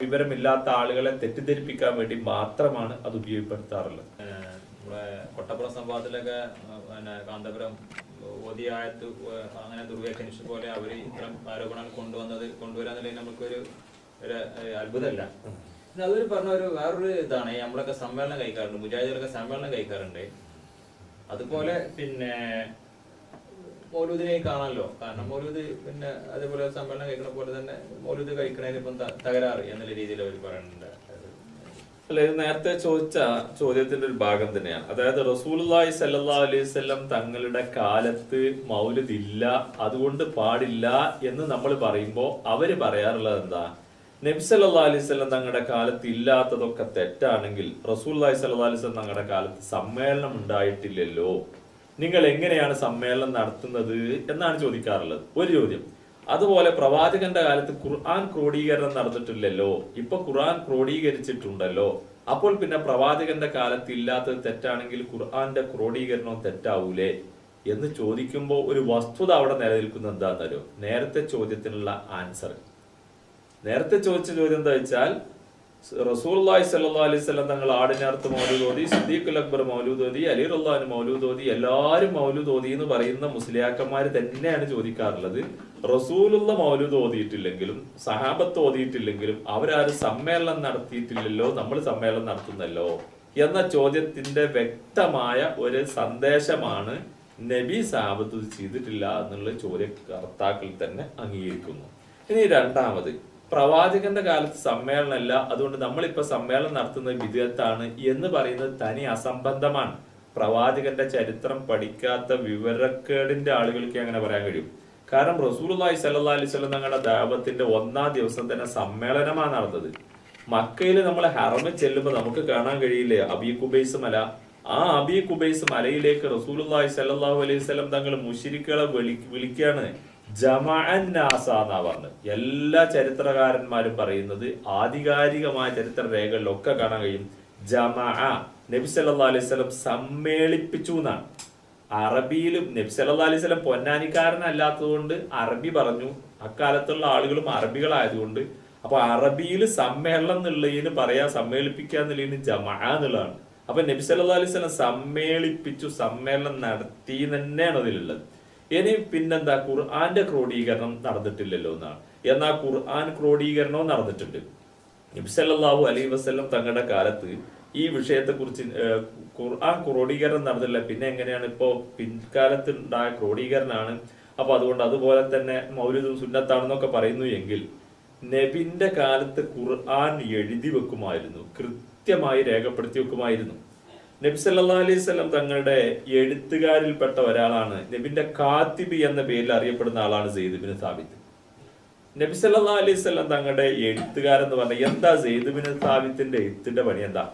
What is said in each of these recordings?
വിവരമില്ലാത്ത ആളുകളെ തെറ്റിദ്ധരിപ്പിക്കാൻ വേണ്ടി മാത്രമാണ് അത് ഉപയോഗപ്പെടുത്താറുള്ളത് ഏഹ് നമ്മുടെ കൊട്ടപ്പുറം സംഭവത്തിലൊക്കെ ഏഹ് പിന്നെ കാന്തപുരം ഓതിയായത്ത് അങ്ങനെ ദുർവ്യാഖ്യാനിച്ച പോലെ അവർ ഇത്തരം ആരോപണങ്ങൾ കൊണ്ടുവന്നത് കൊണ്ടുവരാന്നുള്ളത് നമുക്കൊരു ഒരു ഏഹ് അത്ഭുതമല്ല പിന്നെ അതൊരു പറഞ്ഞ ഒരു വേറൊരു ഇതാണ് ഈ നമ്മളൊക്കെ സമ്മേളനം കഴിക്കാറുണ്ട് മുജാഹിദുകളൊക്കെ സമ്മേളനം കഴിക്കാറുണ്ട് അതുപോലെ പിന്നെ മൗലൂദിനെ കാണാമല്ലോ കാരണം മൗലൂദ് പിന്നെ അതേപോലെ സമ്മേളനം കഴിക്കണ പോലെ തന്നെ മൗലൂദ് കഴിക്കണതിന് ഇപ്പം ത- തകരാറ് എന്നുള്ള രീതിയിൽ അവർ പറയുന്നുണ്ട് അല്ല ഇത് നേരത്തെ ചോദിച്ച ചോദ്യത്തിന്റെ ഒരു ഭാഗം തന്നെയാണ് അതായത് റസൂലുള്ളാഹി സല്ലല്ലാഹു അലൈഹി വസല്ലം തങ്ങളുടെ കാലത്ത് മൗലിദ് ഇല്ല അതുകൊണ്ട് പാടില്ല എന്ന് നമ്മൾ പറയുമ്പോൾ അവര് പറയാറുള്ളത് എന്താ നബി സല്ലല്ലാഹു അലൈഹി വസല്ലം തങ്ങളുടെ കാലത്ത് ഇല്ലാത്തതൊക്കെ തെറ്റാണെങ്കിൽ റസൂലുള്ളാഹി സല്ലല്ലാഹു അലൈഹി വസല്ലം തങ്ങളുടെ കാലത്ത് സമ്മേളനം ഉണ്ടായിട്ടില്ലല്ലോ നിങ്ങൾ എങ്ങനെയാണ് സമ്മേളനം നടത്തുന്നത് എന്നാണ് ചോദിക്കാറുള്ളത് ഒരു ചോദ്യം അതുപോലെ പ്രവാചകന്റെ കാലത്ത് ഖുർആൻ ക്രോഡീകരണം നടന്നിട്ടില്ലല്ലോ ഇപ്പൊ ഖുർആൻ ക്രോഡീകരിച്ചിട്ടുണ്ടല്ലോ അപ്പോൾ പിന്നെ പ്രവാചകന്റെ കാലത്ത് ഇല്ലാത്തത് തെറ്റാണെങ്കിൽ ഖുർആന്റെ ക്രോഡീകരണവും തെറ്റാവൂലേ എന്ന് ചോദിക്കുമ്പോൾ ഒരു വസ്തുത അവിടെ നിലനിൽക്കുന്നത് എന്താണെന്നല്ലോ നേരത്തെ ചോദ്യത്തിനുള്ള ആൻസർ നേരത്തെ ചോദിച്ച ചോദ്യം എന്താ വെച്ചാൽ റസൂർലായി സല്ലാ അലൈഹി സ്വലം തങ്ങൾ ആടിനർത്ത് മൗലൂദോതി സിദ്ദീഖുൽ അക്ബർ മൗലൂദോതി അലി റഹ്ലാൻ മൗലൂദോതി എല്ലാവരും മൗലൂദോതി എന്ന് പറയുന്ന മുസ്ലിയാക്കന്മാർ തന്നെയാണ് ചോദിക്കാറുള്ളത് റസൂലുള്ള മൗലൂദ് ഓതിയിട്ടില്ലെങ്കിലും സഹാബത്ത് ഓതിയിട്ടില്ലെങ്കിലും അവരാരും സമ്മേളനം നടത്തിയിട്ടില്ലല്ലോ നമ്മൾ സമ്മേളനം നടത്തുന്നല്ലോ എന്ന ചോദ്യത്തിന്റെ വ്യക്തമായ ഒരു സന്ദേശമാണ് നബി സാബത്ത് ചെയ്തിട്ടില്ല എന്നുള്ള ചോദ്യകർത്താക്കൾ തന്നെ അംഗീകരിക്കുന്നു ഇനി രണ്ടാമത് പ്രവാചകന്റെ കാലത്ത് സമ്മേളനമല്ല അതുകൊണ്ട് നമ്മളിപ്പോ സമ്മേളനം നടത്തുന്നത് വിധേയത്താണ് എന്ന് പറയുന്നത് തനി അസംബന്ധമാണ് പ്രവാചകന്റെ ചരിത്രം പഠിക്കാത്ത വിവരക്കേടിന്റെ ആളുകൾക്ക് അങ്ങനെ പറയാൻ കഴിയും കാരണം റസൂലുള്ളാഹി സ്വല്ലല്ലാഹി അലൈഹി വസല്ലം തങ്ങളുടെ ദാവത്തിന്റെ ഒന്നാം ദിവസം തന്നെ സമ്മേളനമാണ് നടന്നത് മക്കയിൽ നമ്മൾ ഹറമിൽ ചെല്ലുമ്പോൾ നമുക്ക് കാണാൻ കഴിയില്ലേ അബി കുബൈസ് മല ആ അബി കുബൈസ് മലയിലേക്ക് റസൂലുള്ളാഹി സ്വല്ലല്ലാഹു അലൈഹി വസല്ലം തങ്ങൾ മുഷിരിക്കുകളെ വിളി വിളിക്കുകയാണ് ജമാഅൻ നാസ എന്നാ പറഞ്ഞത് എല്ലാ ചരിത്രകാരന്മാരും പറയുന്നത് ആധികാരികമായ ചരിത്ര രേഖകളിലൊക്കെ കാണാൻ കഴിയും ജമാ നബി സല്ലല്ലാഹു അലൈഹി വസല്ലം സമ്മേളിപ്പിച്ചു എന്നാണ് അറബിയിലും നബി സല്ലല്ലാഹു അലൈഹി വസല്ലം പൊന്നാനിക്കാരനല്ലാത്തതുകൊണ്ട് അറബി പറഞ്ഞു അക്കാലത്തുള്ള ആളുകളും അറബികളായതുകൊണ്ട് അപ്പൊ അറബിയിൽ സമ്മേളനം എന്നുള്ളതിന് പറയാ സമ്മേളിപ്പിക്കുക എന്നുള്ളതിന് ജമാ എന്നുള്ളതാണ് അപ്പൊ നബി സല്ലല്ലാഹു അലൈഹി വസല്ലം സമ്മേളിപ്പിച്ചു സമ്മേളനം നടത്തി തന്നെയാണ് അതിലുള്ളത് ഇനി പിന്നെന്താ ഖുർആന്റെ ക്രോഡീകരണം നടന്നിട്ടില്ലല്ലോ എന്നാണ് എന്നാൽ ഖുർആൻ ക്രോഡീകരണവും നടന്നിട്ടുണ്ട് നബ്സല്ലാഹു അലൈഹി വസ്ലം തങ്ങളുടെ കാലത്ത് ഈ വിഷയത്തെക്കുറിച്ച് ഏഹ്, ഖുർആൻ ക്രോഡീകരണം നടന്നില്ല പിന്നെ എങ്ങനെയാണ് ഇപ്പോ പിൻകാലത്ത് ഉണ്ടായ ക്രോഡീകരണമാണ് അപ്പൊ അതുകൊണ്ട് അതുപോലെ തന്നെ മൗലിദും സുന്നത്താണെന്നൊക്കെ പറയുന്നു എങ്കിൽ നബിന്റെ കാലത്ത് ഖുർആൻ എഴുതി വെക്കുമായിരുന്നു കൃത്യമായി രേഖപ്പെടുത്തി വെക്കുമായിരുന്നു നബി സല്ലല്ലാഹു അലൈഹി വസല്ലം തങ്ങളുടെ എഴുത്തുകാരിൽപ്പെട്ട ഒരാളാണ് നബിന്റെ കാത്തിബി എന്ന പേരിൽ അറിയപ്പെടുന്ന ആളാണ് സെയ്ദ് ബിൻ സാബിത്ത് നബി സല്ലല്ലാഹു അലൈഹി വസല്ലം തങ്ങളുടെ എഴുത്തുകാരെന്ന് പറഞ്ഞ എന്താ സെയ്ദ് ബിൻ സാബിത്തിന്റെ എഴുത്തിന്റെ പണി എന്താ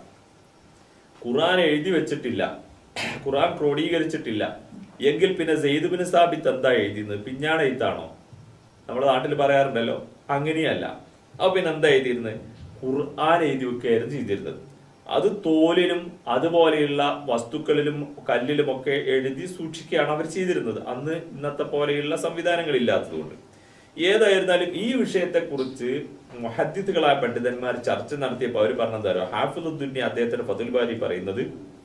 ഖുർആൻ എഴുതി വെച്ചിട്ടില്ല ഖുർആൻ ക്രോഡീകരിച്ചിട്ടില്ല എങ്കിൽ പിന്നെ സെയ്ദ് ബിൻ സാബിത്ത് എന്താ എഴുതിയത് പിഞ്ഞാണ് എഴുത്താണോ നമ്മുടെ നാട്ടിൽ പറയാറുണ്ടല്ലോ അങ്ങനെയല്ല അപ്പൊ പിന്നെ എന്താ എഴുതിയിരുന്നത് ഖുർആൻ എഴുതി വെക്കുകയായിരുന്നു ചെയ്തിരുന്നത് അത് തോലിലും അതുപോലെയുള്ള വസ്തുക്കളിലും കല്ലിലും ഒക്കെ എഴുതി സൂക്ഷിക്കുകയാണ് അവർ ചെയ്തിരുന്നത് അന്ന് ഇന്നത്തെ പോലെയുള്ള സംവിധാനങ്ങൾ ഇല്ലാത്തതുകൊണ്ട് ഏതായിരുന്നാലും ഈ വിഷയത്തെക്കുറിച്ച് മുഹദ്ദിത്തുകളായ പണ്ഡിതന്മാർ ചർച്ച നടത്തിയപ്പോൾ അവർ പറഞ്ഞത് ഹാഫിദുദ്ദുന്നി അദ്ദേഹത്തിന്റെ ഫതുൽ ബാരി പറയുന്നത്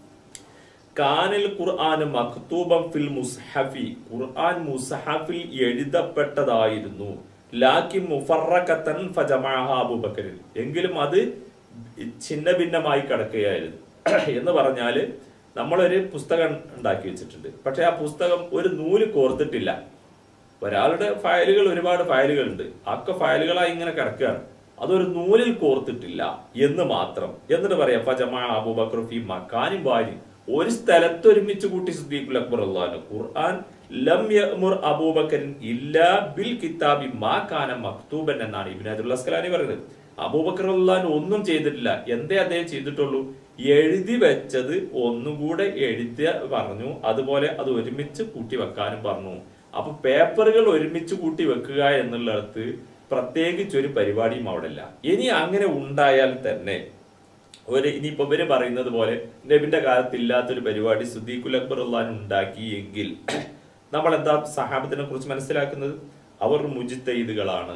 കാനിൽ ഖുർആൻ മക്തൂബം ഫിൽ മുസ്ഹഫി ഖുർആൻ മുസ്ഹഫിൽ എഴുതപ്പെട്ടതായിരുന്നു ലാക്കി മുഫറക്കത്തൻ ഫജമാഹ അബൂബക്കറിൽ എങ്കിലും അത് ഛിന്ന ഭിന്നമായി കിടക്കുകയായിരുന്നു എന്ന് പറഞ്ഞാല് നമ്മളൊരു പുസ്തകം ഉണ്ടാക്കി വെച്ചിട്ടുണ്ട് പക്ഷെ ആ പുസ്തകം ഒരു നൂല് കോർത്തിട്ടില്ല ഒരാളുടെ ഫയലുകൾ ഒരുപാട് ഫയലുകൾ ഉണ്ട് ഒക്കെ ഫയലുകളായി ഇങ്ങനെ കിടക്കുകയാണ് അതൊരു നൂലിൽ കോർത്തിട്ടില്ല എന്ന് മാത്രം എന്നിട്ട് പറയാം ഫജമാ അബൂബക്കർ ഫി മക്കാനും വാരി ഒരു സ്ഥലത്ത് ഒരുമിച്ച് കൂട്ടി സിദ്ദീഖുൽ അക്ബർ അള്ളാഹു ഖുർആൻ ലം യഅ്മുർ അബൂബക്കറിൻ ഇല്ലാ ബിൽ കിതാബി മാ കാന മക്തൂബൻ എന്നാണ് ഇബ്നു അബ്ദുൽ അസ്കലാനി പറയുന്നത് അബൂബക്കർ അള്ളഹാൻ ഒന്നും ചെയ്തിട്ടില്ല എന്തേ അദ്ദേഹം ചെയ്തിട്ടുള്ളൂ എഴുതി വെച്ചത് ഒന്നുകൂടെ എഴുതി പറഞ്ഞു അതുപോലെ അത് ഒരുമിച്ച് കൂട്ടി വെക്കാനും പറഞ്ഞു അപ്പൊ പേപ്പറുകൾ ഒരുമിച്ച് കൂട്ടി വെക്കുക എന്നുള്ളിടത്ത് പ്രത്യേകിച്ച് ഒരു പരിപാടിയും അവിടെ ഇല്ല ഇനി അങ്ങനെ ഉണ്ടായാൽ തന്നെ ഒരു ഇനിയിപ്പോ ഇവര് പറയുന്നത് പോലെ നബിന്റെ കാലത്ത് ഇല്ലാത്തൊരു പരിപാടി സുദ്ദീഖുൽ അക്ബർ അള്ളഹാൻ ഉണ്ടാക്കി എങ്കിൽ നമ്മൾ എന്താ സഹാബത്തിനെ കുറിച്ച് മനസ്സിലാക്കുന്നത് അവർ മുജിത്തൈദുകളാണ്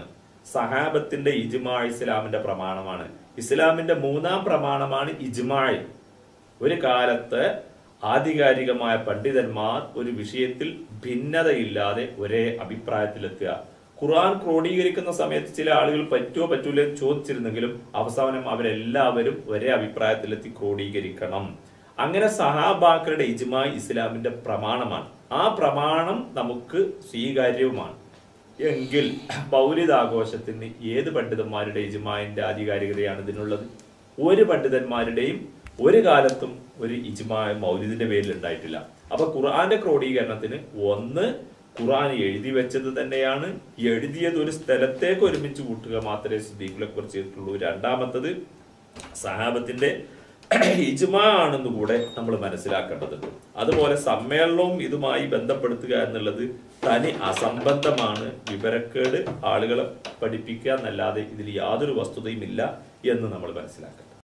സഹാബത്തിന്റെ ഇജ്മാ ഇസ്ലാമിന്റെ പ്രമാണമാണ് ഇസ്ലാമിന്റെ മൂന്നാം പ്രമാണമാണ് ഇജ്മായ് ഒരു കാലത്ത് ആധികാരികമായ പണ്ഡിതന്മാർ ഒരു വിഷയത്തിൽ ഭിന്നതയില്ലാതെ ഒരേ അഭിപ്രായത്തിലെത്തുക ഖുർആൻ ക്രോഡീകരിക്കുന്ന സമയത്ത് ചില ആളുകൾ പറ്റുമോ പറ്റൂല എന്ന് ചോദിച്ചിരുന്നെങ്കിലും അവസാനം അവരെല്ലാവരും ഒരേ അഭിപ്രായത്തിലെത്തി ക്രോഡീകരിക്കണം അങ്ങനെ സഹാബാക്കളുടെ ഇജ്മായി ഇസ്ലാമിന്റെ പ്രമാണമാണ് ആ പ്രമാണം നമുക്ക് സ്വീകാര്യവുമാണ് എങ്കിൽ മൗലിദാഘോഷത്തിന് ഏത് പണ്ഡിതന്മാരുടെ ഇജ്മാന്റെ ആധികാരികതയാണ് ഇതിനുള്ളത് ഒരു പണ്ഡിതന്മാരുടെയും ഒരു കാലത്തും ഒരു ഇജ്മായ മൗലിദിന്റെ പേരിൽ ഉണ്ടായിട്ടില്ല അപ്പൊ ഖുർആന്റെ ക്രോഡീകരണത്തിന് ഒന്ന് ഖുർആൻ എഴുതി വെച്ചത് തന്നെയാണ് എഴുതിയത് ഒരു സ്ഥലത്തേക്ക് ഒരുമിച്ച് കൂട്ടുക മാത്രമേ സിദ്ദീഖിലെ കുറിച്ച് ചെയ്തിട്ടുള്ളൂ രണ്ടാമത്തത് സഹാബത്തിന്റെ ഇജ്മാ ആണെന്ന് കൂടെ നമ്മൾ മനസ്സിലാക്കേണ്ടതുണ്ട് അതുപോലെ സമ്മേളനവും ഇതുമായി ബന്ധപ്പെടുത്തുക എന്നുള്ളത് തനി അസംബന്ധമാണ് വിവരക്കേട് ആളുകളെ പഠിപ്പിക്കുക എന്നല്ലാതെ ഇതിൽ യാതൊരു വസ്തുതയും ഇല്ല എന്ന് നമ്മൾ മനസ്സിലാക്കണം